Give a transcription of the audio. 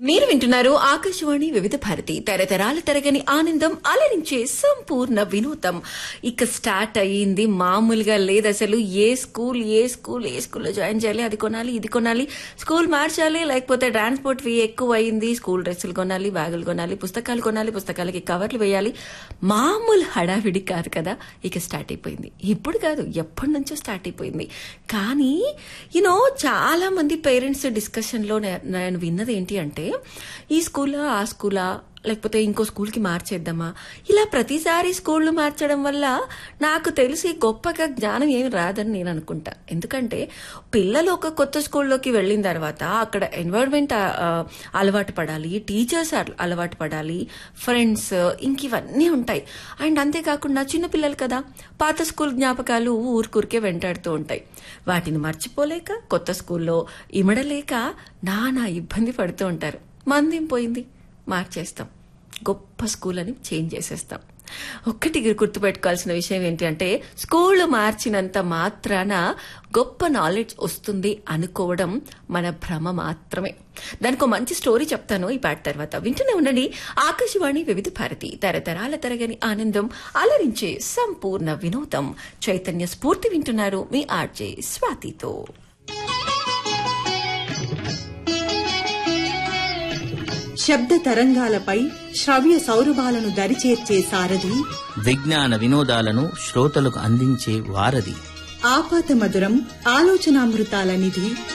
మీరు వింటున్నారు ఆకాశవాణి వివిధ భారతి తరతరాల తరగని ఆనందం అలరించే సంపూర్ణ వినోదం ఇక స్టార్ట్ అయ్యింది మామూలుగా లేదు అసలు ఏ స్కూల్ ఏ స్కూల్ ఏ స్కూల్లో జాయిన్ చేయాలి అది కొనాలి ఇది కొనాలి స్కూల్ మార్చాలి లేకపోతే ట్రాన్స్పోర్ట్ ఫీ ఎక్కువ అయింది స్కూల్ డ్రెస్సులు కొనాలి బ్యాగులు కొనాలి పుస్తకాలు కొనాలి పుస్తకాలకి కవర్లు వేయాలి మామూలు హడావిడి కాదు కదా ఇక స్టార్ట్ అయిపోయింది ఇప్పుడు కాదు ఎప్పటి నుంచో స్టార్ట్ అయిపోయింది కానీ యూనో చాలా మంది పేరెంట్స్ డిస్కషన్ లో నే- నేను విన్నది ఏంటి అంటే ఈ స్కూలా ఆ స్కూలా లేకపోతే ఇంకో స్కూల్కి మార్చేద్దామా ఇలా ప్రతిసారి స్కూళ్ళు మార్చడం వల్ల నాకు తెలిసి గొప్పగా జ్ఞానం ఏమి రాదని నేను అనుకుంటా ఎందుకంటే పిల్లలు ఒక కొత్త స్కూల్లోకి వెళ్ళిన తర్వాత అక్కడ ఎన్వైరన్మెంట్ అలవాటు పడాలి టీచర్స్ అలవాటు పడాలి ఫ్రెండ్స్ ఇంక ఇవన్నీ ఉంటాయి అండ్ అంతేకాకుండా చిన్నపిల్లలు కదా పాత స్కూల్ జ్ఞాపకాలు ఊరికూరికే వెంటాడుతూ ఉంటాయి వాటిని మర్చిపోలేక కొత్త స్కూల్లో ఇమడలేక నానా ఇబ్బంది పడుతూ ఉంటారు మందేం పోయింది మార్చేస్తాం గొప్ప స్కూల్ అని చేంజ్ చేసేస్తాం ఒక్కటి గుర్తుపెట్టుకోవాల్సిన విషయం ఏంటి అంటే స్కూల్ మార్చినంత మాత్రాన గొప్ప నాలెడ్జ్ వస్తుంది అనుకోవడం మన భ్రమ మాత్రమే దానికి ఒక మంచి స్టోరీ చెప్తాను ఈ పాట తర్వాత వింటూనే ఉండండి ఆకాశవాణి వివిధ భారతి తరతరాల తరగని ఆనందం అలరించే సంపూర్ణ వినోదం చైతన్య స్ఫూర్తి వింటున్నారు మీ ఆర్జే స్వాతితో శబ్ద తరంగాలపై శ్రవ్య సౌరభాలను దరిచేర్చే సారథి విజ్ఞాన వినోదాలను శ్రోతలకు అందించే వారధి ఆపాత మధురం ఆలోచనామృతాల నిధి